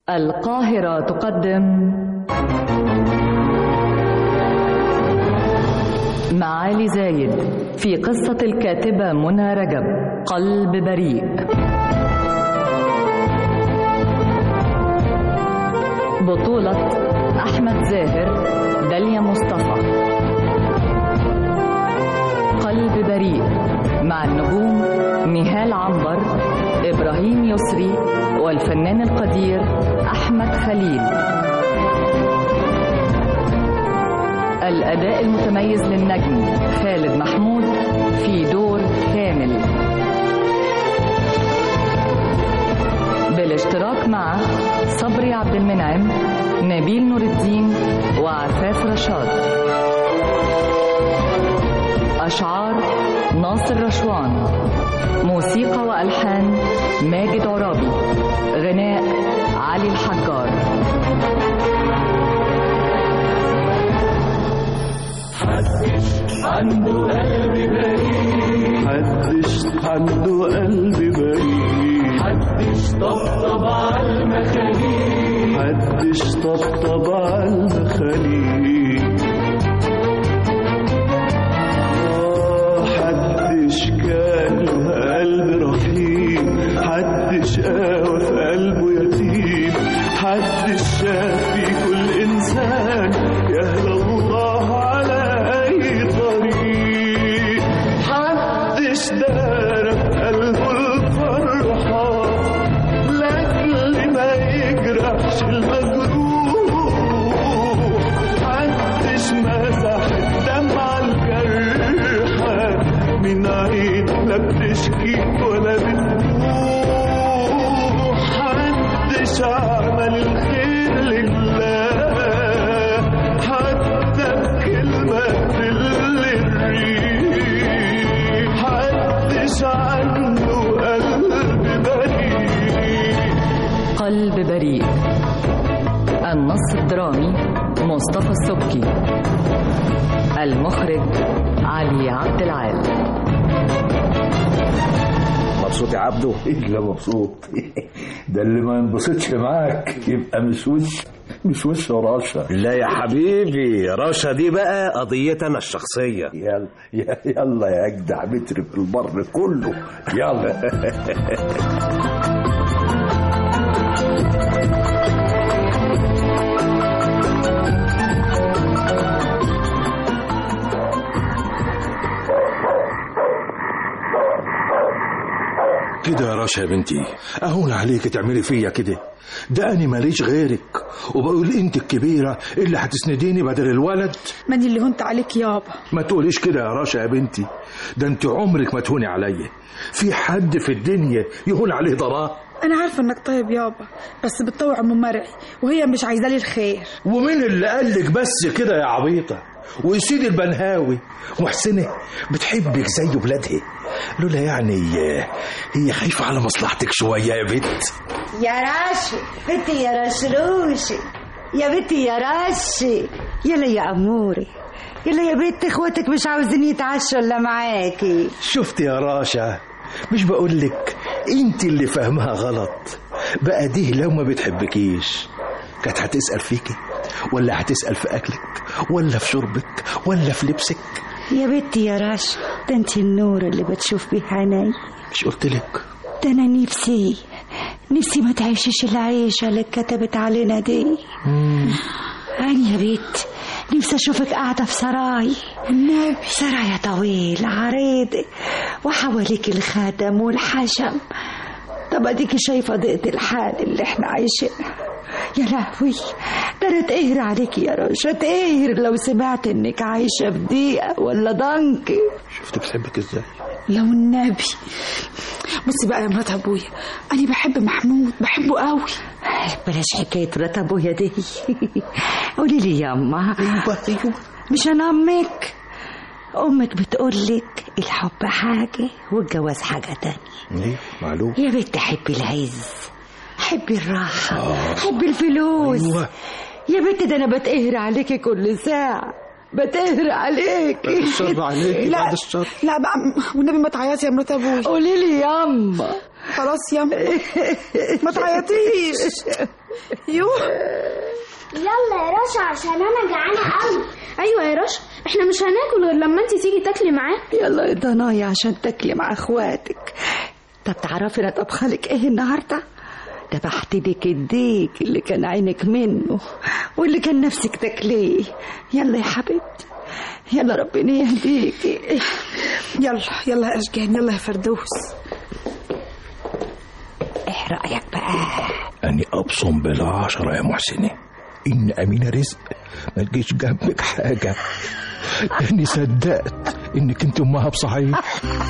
القاهرة تقدم معالي زايد في قصة الكاتبة منى رجب قلب بريء بطولة أحمد زاهر داليا مصطفى قلب بريء مع النجوم نهال عنبر إبراهيم يسري والفنان القدير أحمد خليل الأداء المتميز للنجم خالد محمود في دور كامل بالاشتراك مع صبري عبد المنعم نبيل نور الدين وعفاف رشاد أشعار ناصر رشوان موسيقى وألحان ماجد عرابي غناء علي الحجار حدش عنده قلب بريء حدش عنده قلب بريء حدش طبطب على المخاليق حدش طبطب على المخاليق آه، حدش كان له قلب رحيم حدش قاوى في قلبه يتيم حدش شاف في كل إنسان يهدى الله على أي طريق حدش دار في قلبه الفرحة لأجل ما يجرحش المجروح محدش مسح الدمعة الجرحى من عين لا بتشكي ولا بتبوح محدش عمل الخير لله حتى بكلمة تل الريح محدش عنده قلب بريء قلب بريء النص الدرامي مصطفى السبكي المخرج علي عبد العال مبسوط يا عبده لا مبسوط ده اللي ما ينبسطش معاك يبقى مش وش مش وش وراشة لا يا حبيبي رشا دي بقى قضيتنا الشخصية يلا يا- يلا يا اجدع متر في البر كله يلا كده يا رشا يا بنتي اهون عليك تعملي فيا كده ده انا ماليش غيرك وبقول انت الكبيره اللي هتسنديني بدل الولد ما دي اللي هنت عليك يابا ما تقوليش كده يا رشا يا بنتي ده انت عمرك ما تهوني عليا في حد في الدنيا يهون عليه ضراه انا عارفه انك طيب يابا بس بتطوع ام مرعي وهي مش عايزه لي الخير ومين اللي قالك بس كده يا عبيطه وسيدي البنهاوي محسنه بتحبك زي ولادها لولا يعني آه، هي خايفه على مصلحتك شويه يا بنت يا راشي بنتي يا رشروشي يا بنتي يا راشي يلا يا أموري يلا يا بنت اخواتك مش عاوزين يتعشوا الا معاكي شفت يا راشا مش بقولك انت اللي فاهمها غلط بقى دي لو ما بتحبكيش كانت هتسأل فيكي ولا هتسأل في أكلك ولا في شربك ولا في لبسك يا بنتي يا راشا ده انت النور اللي بتشوف بيه عيني مش قلتلك ده انا نفسي نفسي ما تعيشيش العيشة اللي اتكتبت علينا دي أنا يا بنت نفسي أشوفك قاعدة في سراي النبي سرايا طويل عريض وحواليك الخدم والحشم طب اديكي شايفة ضيقة الحال اللي احنا عايشينها يا لهوي ده انا اتقهر عليكي يا رشا اتقهر لو سمعت انك عايشة في ضيقة ولا ضنك شفت بتحبك ازاي لو النبي بصي بقى يا مرات ابويا انا بحب محمود بحبه قوي بلاش حكاية مرات ابويا دي قولي لي يا اما مش انا امك امك بتقولك الحب حاجة والجواز حاجة تانية ليه معلوم يا بنت حبي العز حبي الراحة حبي الفلوس أيوة. يا بنت ده انا بتقهر عليكي كل ساعة بتقهر عليكي الشر عليكي لا بعد الشر لا بقى والنبي ما تعيطي يا مرات ابويا قولي لي ياما خلاص يا ما تعيطيش يوه يلا يا رشا عشان انا جعانه قوي ايوه يا رشا احنا مش هناكل غير لما انت تيجي تاكلي معانا يلا يا ضنايا عشان تاكلي مع اخواتك طب تعرفي انا طبخلك ايه النهارده ذبحت لك الديك اللي كان عينك منه واللي كان نفسك تاكليه يلا يا حبيبتي يلا ربنا يهديكي يلا يلا يا اشجان يلا يا فردوس ايه رايك بقى أني أبصم بالعشرة يا محسنة إن أمينة رزق ما تجيش جنبك حاجة أني صدقت إنك أنت أمها بصحيح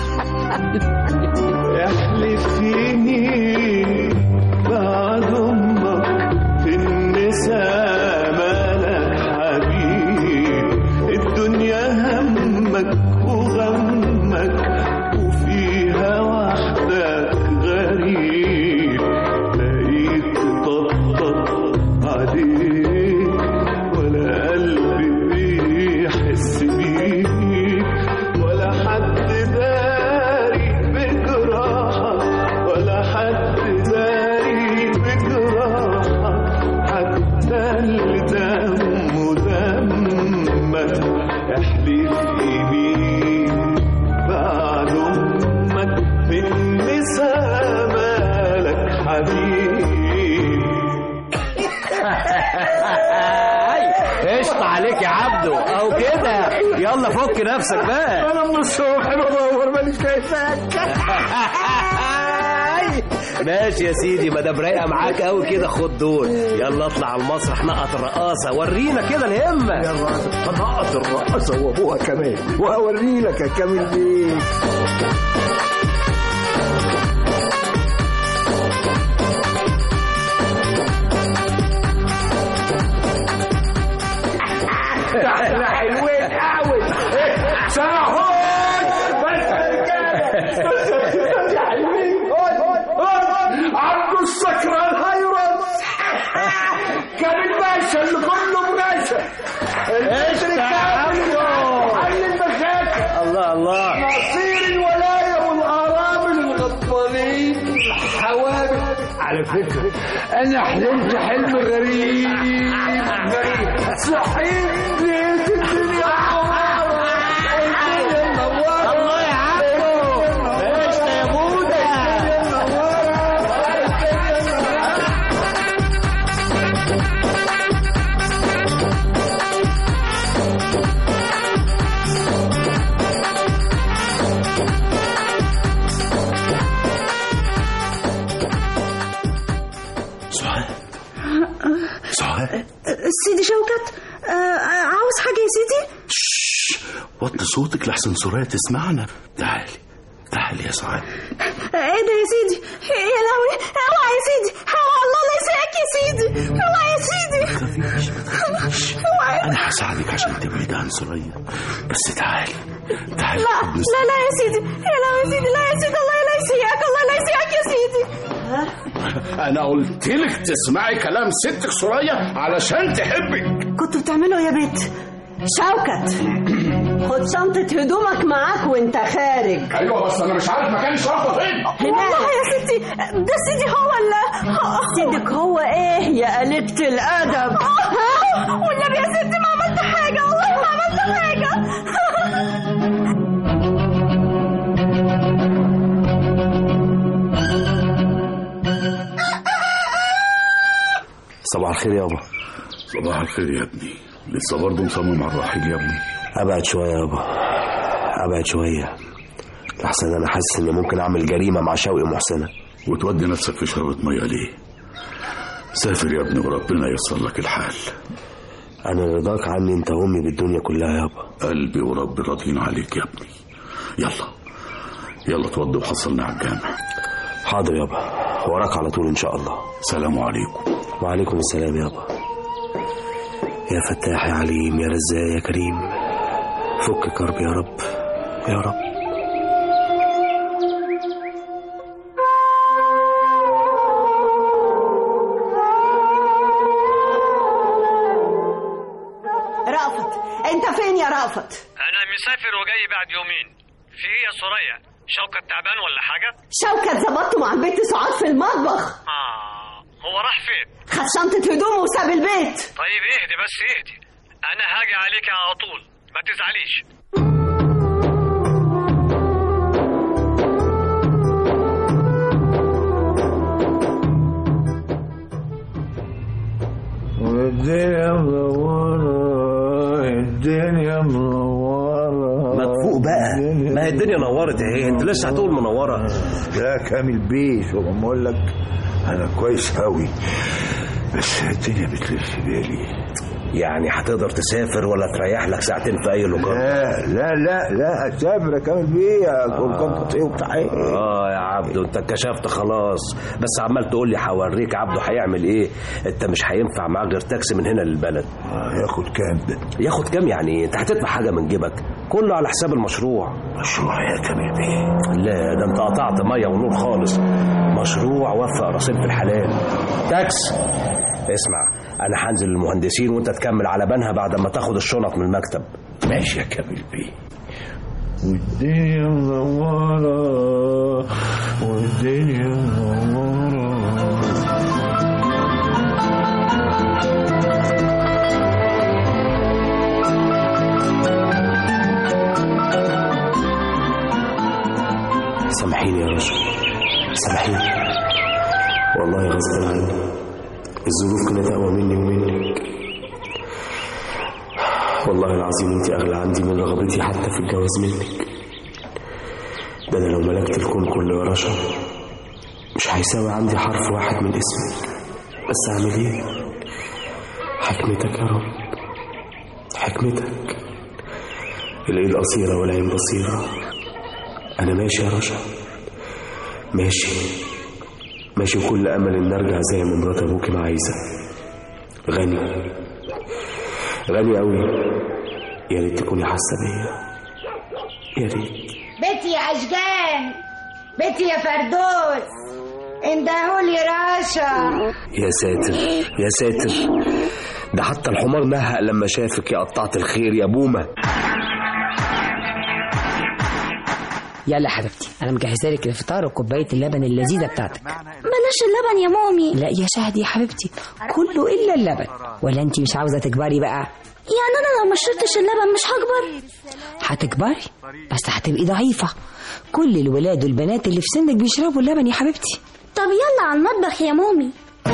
احلف يمين بعد امك في النساء مالك حبيب الدنيا همك وغمك وفيها وحدك غريب لقيت طبطب عليك ولا قلبي بيحس بيك ولا حد داري بجراحك ولا حد داري بجراحك حتى اللي دمه دمك احلف يمين بعد امك من نساء مالك حبيب قشطة عليك يا عبدو اهو كده يلا فك نفسك بقى انا من الصبح بدور مانيش شايفاك ماشي يا سيدي ما دام رايقه معاك قوي كده خد دول يلا اطلع على المسرح نقط الرقاصه ورينا كده الهمه يلا هنقط الرقصة وابوها كمان وهوري لك يا كامل بيه تعالى حلوين قوي سنهون بس يا حلوين عبد السكران هيرس كان الباشا اللي كله باشا البشر كامل حل المشاكل الله الله مصير الولاية والأرامل الغضبانين الحوامل على فكرة أنا حلمت حلم غريب غريب صحيت لقيت الدنيا منورة الدنيا منورة الله يا عبدو قشطة يا بودا سعاد سعاد سيدي شوكت آه، آه، عاوز حاجه يا سيدي وطي صوتك لحسن سوريا تسمعنا تعالي تعالي يا سعاد آه، ايه ده يا سيدي يا لهوي اوعى يا سيدي اوعى الله لا يسيئك يا سيدي اوعى يا سيدي اوعى أنا هساعدك عشان تبعد عن سوريا بس تعالي تعالي لا لا لا يا سيدي يا لهوي يا سيدي لا يا سيدي الله لا يسيئك الله لا يسيئك يا سيدي أنا قلت لك تسمعي كلام ستك سوريا علشان تحبك كنتوا بتعملوا يا بيت شوكت خد شنطة هدومك معاك وانت خارج أيوة بس أنا مش عارف مكان الشرطة فين والله يا ستي ده سيدي هو اللي سيدك هو ايه يا قلبة الأدب آه، والنبي يا ستي ما عملت حاجه والله ما عملت حاجه صباح الخير يابا صباح الخير يا ابني لسه برضه مصمم على الرحيل يا ابني ابعد شويه يابا ابعد شويه لحسن انا حاسس اني ممكن اعمل جريمه مع شوقي محسنه وتودي نفسك في شربة مية ليه سافر يا ابني وربنا ييسر لك الحال انا رضاك عني انت وامي بالدنيا كلها يابا قلبي وربي راضيين عليك يا ابني يلا يلا توضي وحصلنا على الجامع حاضر يابا وراك على طول ان شاء الله سلام عليكم وعليكم السلام يابا يا فتاح يا عليم يا رزاق يا كريم فك كرب يا رب يا رب رأفت انت فين يا رأفت انا مسافر وجاي بعد يومين في ايه يا سوريا شوكت تعبان ولا حاجة؟ شوكت ظبطته مع البيت سعاد في المطبخ آه هو راح فين؟ خد شنطة هدومه وساب البيت طيب اهدي بس اهدي أنا هاجي عليك على طول ما تزعليش والدنيا منورة الدنيا منورة ما تفوق بقى ما هي الدنيا نورت اهي انت لسه هتقول منوره لا كامل بيه شو بقول لك انا كويس قوي بس الدنيا بتلف بالي يعني هتقدر تسافر ولا تريح لك ساعتين في اي لوكار لا لا لا لا اسافر يا كامل بيه اكون كنت ايه وبتاع ايه اه يا عبدو انت اتكشفت خلاص بس عمال تقول لي هوريك عبدو هيعمل ايه انت مش هينفع معاه غير تاكسي من هنا للبلد آه ياخد كام ده ياخد كام يعني انت هتدفع حاجه من جيبك كله على حساب المشروع مشروع يا كامل بيه لا ده انت قطعت ميه ونور خالص مشروع وفق رصيد في الحلال تاكس اسمع انا هنزل للمهندسين وانت تكمل على بنها بعد ما تاخد الشنط من المكتب ماشي يا كامل بيه والدنيا منورة والدنيا منورة سامحيني يا رجل سامحيني والله غصب عني الظروف كانت اقوى مني ومنك والله العظيم انت اغلى عندي من رغبتي حتى في الجواز منك ده انا لو ملكت الكون كله يا رشا مش هيساوي عندي حرف واحد من اسمك بس اعمل ايه حكمتك يا رب حكمتك الايد قصيره والعين بصيره انا ماشي يا رشا ماشي ماشي وكل امل ان ارجع زي ما مرات ابوكي ما عايزه غني غني قوي يا ريت تكوني حاسه بيا يا ريت بيتي يا اشجان بيتي يا فردوس اندهولي راشا يا ساتر يا ساتر ده حتى الحمار نهق لما شافك يا قطعت الخير يا بومه يلا حبيبتي انا مجهزه لك الفطار وكوبايه اللبن اللذيذه بتاعتك بلاش اللبن يا مامي لا يا شهد يا حبيبتي كله الا اللبن ولا انت مش عاوزه تكبري بقى يعني انا لو ما شربتش اللبن مش هكبر هتكبري بس هتبقي ضعيفه كل الولاد والبنات اللي في سنك بيشربوا اللبن يا حبيبتي طب يلا على المطبخ يا مامي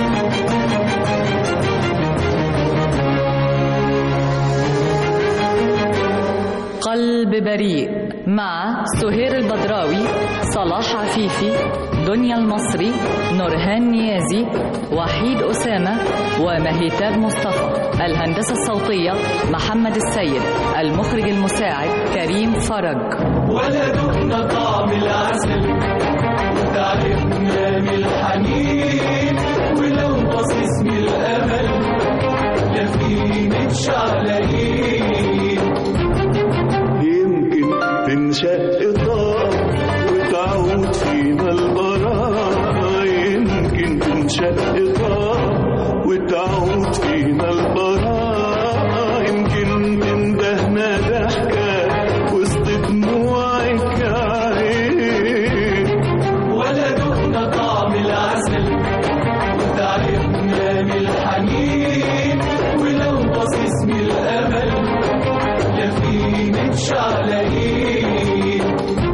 قلب بريء مع سهير البدراوي صلاح عفيفي دنيا المصري نورهان نيازي وحيد أسامة ومهيتاب مصطفى الهندسة الصوتية محمد السيد المخرج المساعد كريم فرج ولا دقنا طعم العسل وتعرفنا من الحنين ولو بصيص من الامل لا في متشعلقين يمكن تنشق طاق وتعود فينا البراءة يمكن تنشق طاق وتعود فينا البراءة يمكن تندهنا ضحكة وسط دموعك عين ولا دقنا طعم العسل وتعرفنا من الحنين ولو بصيص من الامل لا في متشعلقين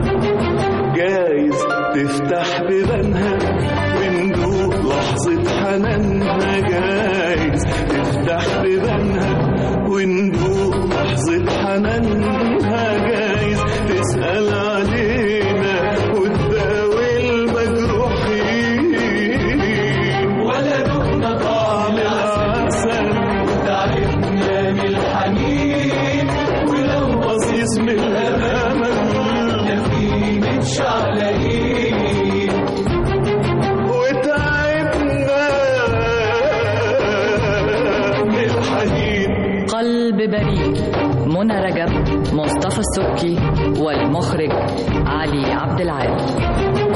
جايز تفتح بيبانها وندوق لحظة حنانها جايز تفتح بيبانها وندوق لحظة حنانها جايز تسأل علينا وتداوي المجروحين ولا دقنا طعم العسل وتعرفنا من الحنين ولو بصيص من الأمل لا في متشعلقين وتعبنا من الحنين قلب بريء منى رجب مصطفى السبكي والمخرج علي عبد العال